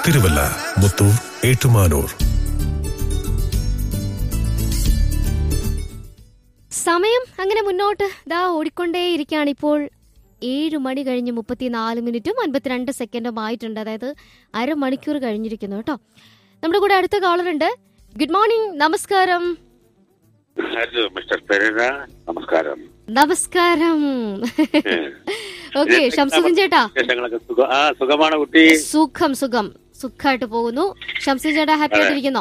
തിരുവല്ല മുത്തൂർ ഏറ്റുമാനൂർ സമയം അങ്ങനെ മുന്നോട്ട് ദാ ഓടിക്കൊണ്ടേയിരിക്കുകയാണ് ഇപ്പോൾ ഏഴ് മണി കഴിഞ്ഞ് മുപ്പത്തിനാല് മിനിറ്റും അൻപത്തിരണ്ട് സെക്കൻഡും ആയിട്ടുണ്ട് അതായത് അരമണിക്കൂർ കഴിഞ്ഞിരിക്കുന്നു കേട്ടോ നമ്മുടെ കൂടെ അടുത്ത കോളർ ഉണ്ട് ഗുഡ് മോർണിംഗ് നമസ്കാരം ഹലോ മിസ്റ്റർ പെരേര നമസ്കാരം നമസ്കാരം ഓക്കെ ഷംസുദ്ദീൻ ചേട്ടാ വിശേഷങ്ങളൊക്കെ സുഖം ആ സുഖമാണ് കുട്ടി സുഖം സുഖം സുഖമായിട്ട് പോകുന്നു ഷംസുദ്ദീൻ ചേട്ടാ ഹാപ്പി ആയിട്ടിരിക്കുന്നോ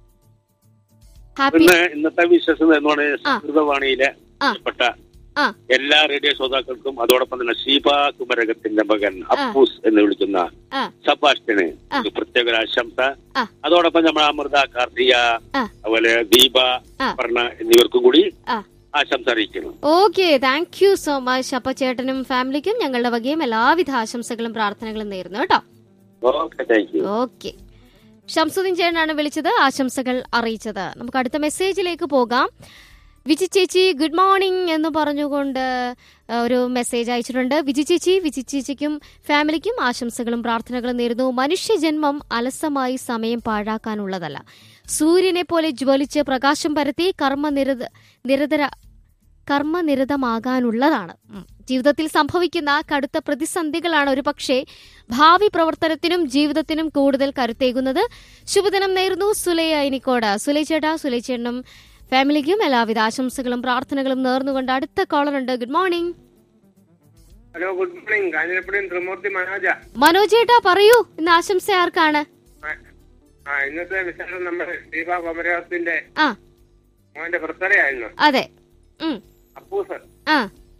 ഹാപ്പി ഇന്ന് ഇന്നത്തെ വിശ്വസം എന്നോട് സംസ്കൃതവാണിയിലെ ആ. ഇഷ്ടപ്പെട്ട ആ എല്ലാ റേഡിയോ ശ്രോതാക്കൾക്കും അതോടൊപ്പം തന്നെ ഷീബ കുമരകത്തിന്റെ മകൻ അപ്പൂസ് എന്ന് വിളിക്കുന്ന ആ സബാസ്റ്റിന് ആ. ഒരു പ്രത്യേക ഒരു ആശംസ ആ. അതോടൊപ്പം നമ്മുടെ അമൃത കാർത്തിക ആ. അതുപോലെ ദീപ ആ. പറഞ്ഞ എന്നിവർക്കും കൂടി ആ ആശംസ അറിയിക്കുന്നു okay thank you so much അപ്പൊ ചേട്ടനും ഫാമിലിക്കും ഞങ്ങളുടെ വകയും എല്ലാവിധ ആശംസകളും പ്രാർത്ഥനകളും നേരുന്നു കേട്ടോ okay thank you okay Shamsuddin ചേട്ടനാണ് വിളിച്ചത് ആശംസകൾ അറിയിച്ചത് നമുക്ക് അടുത്ത മെസ്സേജിലേക്ക് പോകാം വിജി ചേച്ചി ഗുഡ് മോർണിംഗ് എന്ന് പറഞ്ഞുകൊണ്ട് ആ, ഒരു മെസ്സേജ് അയച്ചിട്ടുണ്ട് വിജി ചേച്ചി വിജി ചേച്ചിക്കും ഫാമിലിക്കും ആശംസകളും പ്രാർത്ഥനകളും നേരുന്നു മനുഷ്യജന്മം അലസമായി സമയം പാഴാക്കാനുള്ളതല്ല സൂര്യനെ പോലെ ജ്വലിച്ച് പ്രകാശം പരത്തി കർമ്മനിരത നിരതര കർമ്മനിരതമാകാനുള്ളതാണ് ഉം. ജീവിതത്തിൽ സംഭവിക്കുന്ന കടുത്ത പ്രതിസന്ധികളാണ് ഒരു പക്ഷേ ഭാവി പ്രവർത്തനത്തിനും ജീവിതത്തിനും കൂടുതൽ കരുത്തേകുന്നത് ശുഭദിനം നേരുന്നു സുലൈ അയിനിക്കോട് സുലൈ ചേട്ടാ സുലൈ ചേട്ടനും ഫാമിലിക്കും എല്ലാവിധ ആശംസകളും പ്രാർത്ഥനകളും നേർന്നുകൊണ്ട് അടുത്ത കോളർ ഉണ്ട് good morning hello good morning കാഞ്ഞിരപ്പള്ളിയും ത്രിമൂർത്തി മനോജ മനോജ് ചേട്ടാ പറയൂ ഇന്ന് ആശംസ ആർക്കാണ് ആ, ആ ഇന്നത്തെ വിശേഷം നമ്മുടെ ദീപ കൊമരകത്തിന്റെ ആ മോന്റെ ബർത്ത്ഡേ ആയിരുന്നു അതെ ഉം അപ്പൂസ് ആ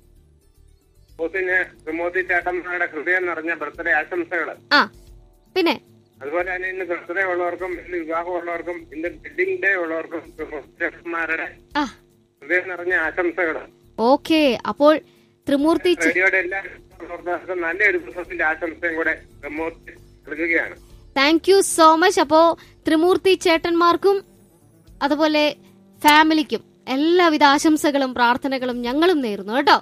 അപ്പൂസിന് ത്രിമൂർത്തി ചേട്ടന്മാരുടെ ഹൃദയം നിറഞ്ഞ ബർത്ത്ഡേ ആശംസകൾ ആ പിന്നെ അതുപോലെ തന്നെ ഇന്ന് ബർത്ത്ഡേ ഉള്ളവർക്കും ഇന്ന് വിവാഹം ഉള്ളവർക്കും ഇന്ന് വെഡിങ് ഡേ ഉള്ളവർക്കും ത്രിമൂർത്തി ചേട്ടന്മാരുടെ ആ ഹൃദയം നിറഞ്ഞ ആശംസകൾ ഓക്കെ അപ്പോൾ ത്രിമൂർത്തി ചേ- റേഡിയോയുടെ എല്ലാ പ്രവർത്തകർക്കും നല്ലൊരു ദിവസത്തിന്റെ ആശംസയും കൂടെ ത്രിമൂർത്തി നൽകുകയാണ് താങ്ക് യു സോ മച്ച് അപ്പോ ത്രിമൂർത്തി ചേട്ടന്മാർക്കും അതുപോലെ ഫാമിലിക്കും എല്ലാവിധ ആശംസകളും പ്രാർത്ഥനകളും ഞങ്ങളും നേരുന്നു കേട്ടോ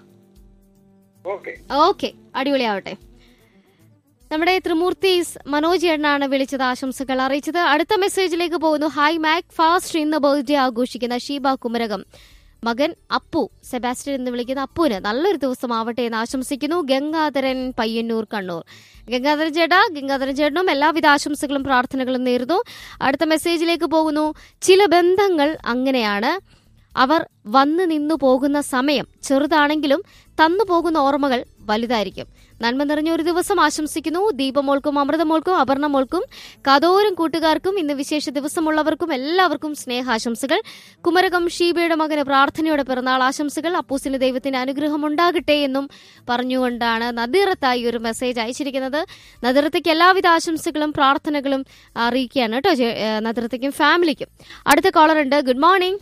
ഓക്കെ ഓക്കെ അടിപൊളിയാവട്ടെ നമ്മുടെ ത്രിമൂർത്തീസ് മനോജ് ചേട്ടനാണ് വിളിച്ചത് ആശംസകൾ അറിയിച്ചത് അടുത്ത മെസ്സേജിലേക്ക് പോകുന്നു ഹായ് മാക് ഫാസ്റ്റ് ഇന്ന് ബർത്ത്ഡേ ആഘോഷിക്കുന്ന ഷീബ കുമരകം മകൻ അപ്പു സെബാസ്റ്റ്യൻ എന്ന് വിളിക്കുന്ന അപ്പുവിന് നല്ലൊരു ദിവസം ആവട്ടെ എന്ന് ആശംസിക്കുന്നു ഗംഗാധരൻ പയ്യന്നൂർ കണ്ണൂർ ഗംഗാധരൻ ചേട്ടാ ഗംഗാധരൻ ചേട്ടനും എല്ലാവിധ ആശംസകളും പ്രാർത്ഥനകളും നേരുന്നു അടുത്ത മെസ്സേജിലേക്ക് പോകുന്നു ചില ബന്ധങ്ങൾ അങ്ങനെയാണ് അവർ വന്നു നിന്നു പോകുന്ന സമയം ചെറുതാണെങ്കിലും തന്നു പോകുന്ന ഓർമ്മകൾ വലുതായിരിക്കും നന്മ നിറഞ്ഞ ഒരു ദിവസം ആശംസിക്കുന്നു ദീപമോൾക്കും അമൃതമോൾക്കും അപർണമോൾക്കും കതോരം കൂട്ടുകാർക്കും ഇന്ന് വിശേഷ ദിവസമുള്ളവർക്കും എല്ലാവർക്കും സ്നേഹാശംസകൾ കുമരകം ഷീബയുടെ മകന് പ്രാർത്ഥനയോടെ പിറന്നാൾ ആശംസകൾ അപ്പൂസിന് ദൈവത്തിന്റെ അനുഗ്രഹം ഉണ്ടാകട്ടെ എന്നും പറഞ്ഞുകൊണ്ടാണ് നദീറത്തായി ഒരു മെസ്സേജ് അയച്ചിരിക്കുന്നത് നദീറത്തേക്ക് എല്ലാവിധ ആശംസകളും പ്രാർത്ഥനകളും അറിയിക്കുകയാണ് കേട്ടോ ജെ- ഏ, നദീറത്തേക്കും ഫാമിലിക്കും അടുത്ത കോളർ ഉണ്ട് good morning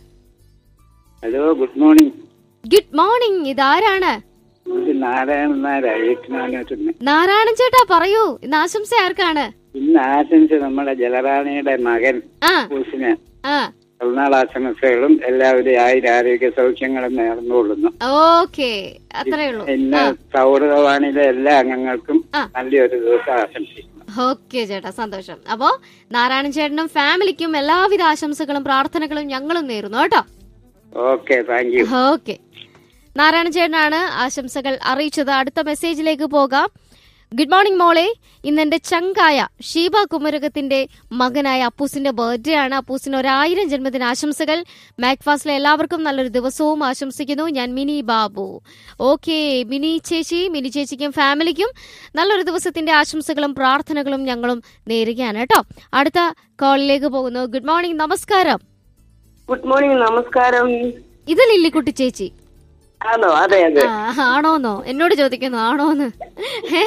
hello good morning good morning ഇതാരാണ് ഇത് നാരായണൻ നായർ അയ്യത്തിനാനോട്ടുണ്ട് നാരായണൻ ചേട്ടാ പറയൂ ഇന്ന് ആശംസ ആർക്കാണ് ഇന്ന് ആശംസ നമ്മുടെ ജലറാണിയുടെ മകൻ ആ പൂസിന് ആ പിറന്നാൾ ആശംസകളും എല്ലാവരും ആയുര ആരോഗ്യ സൗഖ്യങ്ങളും നേർന്നുകൊള്ളുന്നു ഓക്കെ അത്രേ ഉള്ളൂ ഇന്ന് ആ സൗഹൃദവാണിയിലെ എല്ലാ അംഗങ്ങൾക്കും ആ. നല്ലൊരു ദിവസം ആശംസിക്കുന്നു ഓക്കെ ചേട്ടാ സന്തോഷം അപ്പോ നാരായണൻ ചേട്ടനും ഫാമിലിക്കും എല്ലാവിധ ആശംസകളും പ്രാർത്ഥനകളും ഞങ്ങളും നേരുന്നു കേട്ടോ okay thank you okay Narayana ചേട്ടനാണ് ആശംസകൾ അറിയിച്ചത് അടുത്ത മെസ്സേജിലേക്ക് പോകാം ഗുഡ് മോർണിംഗ് മോളെ ഇന്ന് എന്റെ ചങ്കായ ഷീബ കുമരകത്തിന്റെ മകനായ അപ്പൂസിന്റെ ബർത്ത്ഡേ ആണ് അപ്പൂസിന് ഒരായിരം ജന്മദിന ആശംസകൾ മാക്ഫാസിലെ എല്ലാവർക്കും നല്ലൊരു ദിവസവും ആശംസിക്കുന്നു ഞാൻ മിനി ബാബു ഓക്കെ മിനി ചേച്ചി മിനി ചേച്ചിക്കും ഫാമിലിക്കും നല്ലൊരു ദിവസത്തിന്റെ ആശംസകളും പ്രാർത്ഥനകളും ഞങ്ങളും നേരുകയാണ് കേട്ടോ അടുത്ത കോളിലേക്ക് പോകുന്നു ഗുഡ് മോർണിംഗ് നമസ്കാരം ഗുഡ് മോർണിംഗ് നമസ്കാരം ഇത് ലില്ലിക്കുട്ടി ചേച്ചി ആണോ അതെ അതെ ആ, ആണോന്നോ എന്നോട് ചോദിക്കുന്നു ആണോന്ന് ഏ?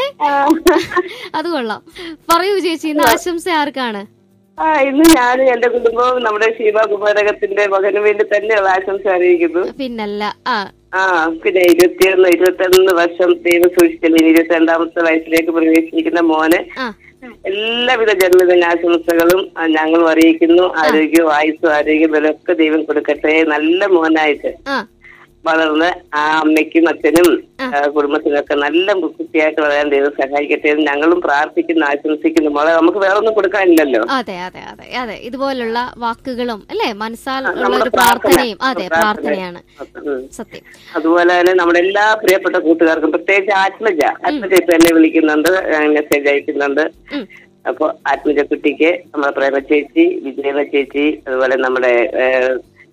അത് കൊള്ളാം പറയൂ ചേച്ചി ഇന്ന് ആശംസ ആർക്കാണ് ആ ഇന്ന് ഞാൻ എന്റെ കുടുംബവും നമ്മുടെ ശിവ കുമാരകത്തിന്റെ മകന് വേണ്ടി തന്നെയുള്ള ആശംസ അറിയിക്കുന്നു പിന്നല്ല ആ ആ പിന്നെ ഇരുപത്തിയൊന്ന് ഇരുപത്തൊന്ന് വർഷം ദൈവം സൂക്ഷിച്ചില്ല ഇനി ഇരുപത്തി രണ്ടാമത്തെ വയസ്സിലേക്ക് പ്രവേശിക്കുന്ന മോന് ആ എല്ലാവിധ ജന്മദിനാശംസകളും ആ, ഞങ്ങളും അറിയിക്കുന്നു ആരോഗ്യവും ആയുസ്സും ആരോഗ്യം ബലമൊക്കെ ദൈവം കൊടുക്കട്ടെ നല്ല മോനായിട്ട് ആ വളർന്ന് ആ അമ്മയ്ക്കും അച്ഛനും ആ. ആ, കുടുംബത്തിനൊക്കെ നല്ല കുട്ടിയായിട്ട് വളരാൻ ദൈവം സഹായിക്കട്ടെ എന്ന് ഞങ്ങളും പ്രാർത്ഥിക്കുന്നു ആശംസിക്കുന്നു മോളെ നമുക്ക് വേറെ ഒന്നും കൊടുക്കാനില്ലല്ലോ അതെ അതെ അതെ അതെ ഇതുപോലുള്ള വാക്കുകളും അല്ലേ മനസ്സാൽ ഉള്ള നമ്മുടെ ഒരു പ്രാർത്ഥനയും അതെ പ്രാർത്ഥന. പ്രാർത്ഥനയാണ് ഉം. സത്യം അതുപോലെ തന്നെ നമ്മുടെ എല്ലാ പ്രിയപ്പെട്ട കൂട്ടുകാർക്കും പ്രത്യേകിച്ച് ആത്മജ ആത്മജ ഇപ്പൊ എന്നെ വിളിക്കുന്നുണ്ട് മെസ്സേജ് അയക്കുന്നുണ്ട് ഉം. അപ്പൊ ആത്മജ കുട്ടിക്ക് നമ്മുടെ പ്രേമ ചേച്ചി വിജയന ചേച്ചി അതുപോലെ നമ്മുടെ ഏഹ്,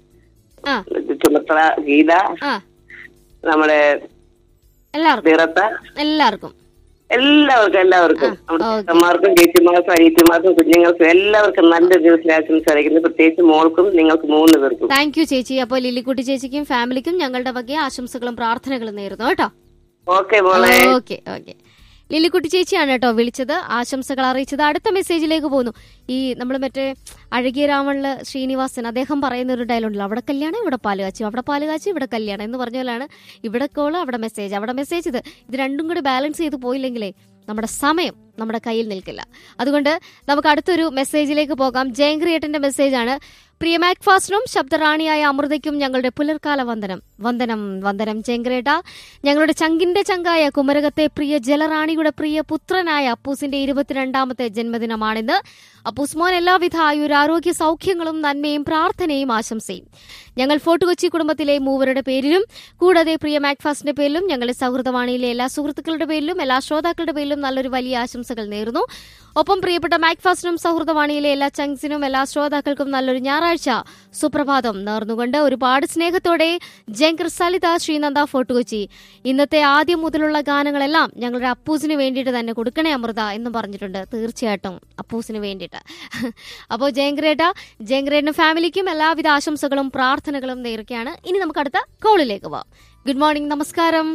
ആ ചുമത്ര ഗീത ആ നമ്മുടെ എല്ലാവർക്കും നിറത്ത എല്ലാവർക്കും എല്ലാവർക്കും എല്ലാവർക്കും ആ, നമ്മുടെ ഓക്കേ. ചേട്ടന്മാർക്കും ചേച്ചിമാർക്കും അനിയത്തിമാർക്കും കുഞ്ഞുങ്ങൾക്കും എല്ലാവർക്കും നല്ല ദിവസം ആശംസ അറിയിക്കുന്നു പ്രത്യേകിച്ച് മോൾക്കും നിങ്ങൾക്ക് മൂന്ന് പേർക്കും താങ്ക് യു ചേച്ചി അപ്പോൾ ലില്ലിക്കുട്ടി ചേച്ചിക്കും ഫാമിലിക്കും ഞങ്ങളുടെ വക ആശംസകളും പ്രാർത്ഥനകളും നേരുന്നു കേട്ടോ ഓക്കെ മോളെ ഓക്കെ ഓക്കെ ലില്ലിക്കുട്ടി ചേച്ചിയാണ് കേട്ടോ വിളിച്ചത് ആശംസകൾ അറിയിച്ചത് അടുത്ത മെസ്സേജിലേക്ക് പോകുന്നു ഈ നമ്മൾ മറ്റേ അഴകിയ രാമണില് ശ്രീനിവാസൻ അദ്ദേഹം പറയുന്ന ഒരു ഡയലോഗ് ഉണ്ടല്ലോ അവിടെ കല്യാണം ഇവിടെ പാല് കാച്ചി അവിടെ പാല് കാച്ചി ഇവിടെ കല്യാണം എന്ന് പറഞ്ഞ പോലെയാണ് ഇവിടെ കോള് അവിടെ മെസ്സേജ് അവിടെ മെസ്സേജ് ഇത് ഇത് രണ്ടും കൂടി ബാലൻസ് ചെയ്ത് പോയില്ലെങ്കിലേ നമ്മുടെ സമയം നമ്മുടെ കയ്യിൽ നിൽക്കില്ല അതുകൊണ്ട് നമുക്ക് അടുത്തൊരു മെസ്സേജിലേക്ക് പോകാം ജയങ്ക്രിയേട്ടന്റെ മെസ്സേജാണ് പ്രിയ മാക്ഫാസ്റ്റിനും ശബ്ദറാണിയായ അമൃതയ്ക്കും ഞങ്ങളുടെ പുലർക്കാല വന്ദനം വന്ദനം വന്ദനം ജയങ്ക്രേട്ട ഞങ്ങളുടെ ചങ്കിന്റെ ചങ്കായ കുമരകത്തെ പ്രിയ ജലറാണിയുടെ പ്രിയ പുത്രനായ അപ്പൂസിന്റെ ഇരുപത്തിരണ്ടാമത്തെ ജന്മദിനമാണിന്ന് അപ്പൂസ് മോൻ എല്ലാവിധ ആയുരാരോഗ്യ സൗഖ്യങ്ങളും നന്മയും പ്രാർത്ഥനയും ആശംസയും ഞങ്ങൾ ഫോർട്ട് കൊച്ചി കുടുംബത്തിലെ മൂവരുടെ പേരിലും കൂടാതെ പ്രിയ മാക്ഫാസ്റ്റിന്റെ പേരിലും ഞങ്ങളുടെ സൗഹൃദവാണിയിലെ എല്ലാ സുഹൃത്തുക്കളുടെ പേരിലും എല്ലാ ശ്രോതാക്കളുടെ പേരിലും നല്ലൊരു വലിയ ആശംസകൾ നേരുന്നു ഒപ്പം പ്രിയപ്പെട്ട മാക്ഫാസ്റ്റിനും സൗഹൃദവാണിയിലെ എല്ലാ ചങ്സിനും എല്ലാ ശ്രോതാക്കൾക്കും നല്ലൊരു ഞായറാഴ്ച സുപ്രഭാതം നേർന്നുകൊണ്ട് ഒരുപാട് സ്നേഹത്തോടെ ജങ്കർ സലിത ശ്രീനന്ദ ഫോർട്ട് കൊച്ചി ഇന്നത്തെ ആദ്യം മുതലുള്ള ഗാനങ്ങളെല്ലാം ഞങ്ങളുടെ അപ്പൂസിന് വേണ്ടിയിട്ട് തന്നെ കൊടുക്കണേ അമൃത എന്ന് പറഞ്ഞിട്ടുണ്ട് തീർച്ചയായിട്ടും അപ്പൂസിന് വേണ്ടിയിട്ട് അപ്പോൾ ജയങ്ക്രേട്ട ജയങ്ക്രേട്ടനും ഫാമിലിക്കും എല്ലാവിധ ആശംസകളും പ്രാർത്ഥനകളും നേർക്കുകയാണ് ഇനി നമുക്ക് അടുത്ത കോളിലേക്ക് പോവാം ഗുഡ് മോർണിംഗ് നമസ്കാരം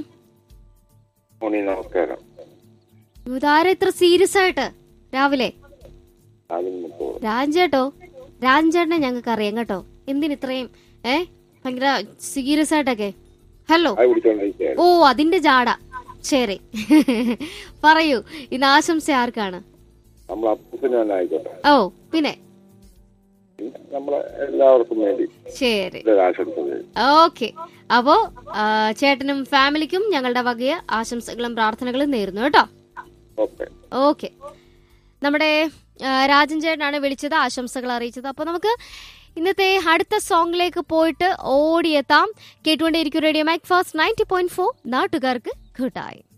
മോണി നമസ്കാരം ഇതാരെ ഇത്ര സീരിയസ് ആയിട്ട് രാവിലെ ആദ്യം മുത്തോളൂ. രാജേട്ടോ രാജേട്ടനെ ഞങ്ങൾക്ക് അറിയാം കേട്ടോ എന്തിനിത്രയും ഏ ഭയങ്കര സീരിയസ് ആയിട്ടൊക്കെ ഹലോ അത് പിടിച്ചോണ്ടിരിക്കുകയായിരുന്നു ഓ അതിന്റെ ജാട ശരി പറയൂ ഇന്ന് ആശംസ ആർക്കാണ് നമ്മൾ അപ്പൂസിന് തന്നെ ആയിക്കോട്ടെ ഓ പിന്നെ പിന്നെ നമ്മളെ എല്ലാവർക്കും വേണ്ടി ശരി ഇതൊരു ആശംസ തരും. ഓക്കെ അപ്പോ ആ, ചേട്ടനും ഫാമിലിക്കും ഞങ്ങളുടെ വകയ ആശംസകളും പ്രാർത്ഥനകളും നേരുന്നു കേട്ടോ ഓക്കെ ഓക്കെ നമ്മുടെ ആ, രാജൻ ചേട്ടനാണ് വിളിച്ചത് ആശംസകൾ അറിയിച്ചത് അപ്പോൾ നമുക്ക് ഇന്നത്തെ അടുത്ത സോങ്ങിലേക്ക് പോയിട്ട് ഓടിയെത്താം കേട്ടുകൊണ്ടേയിരിക്കും radio Mac Fast ninety point four നാട്ടുകാർക്ക് കൂട്ടായി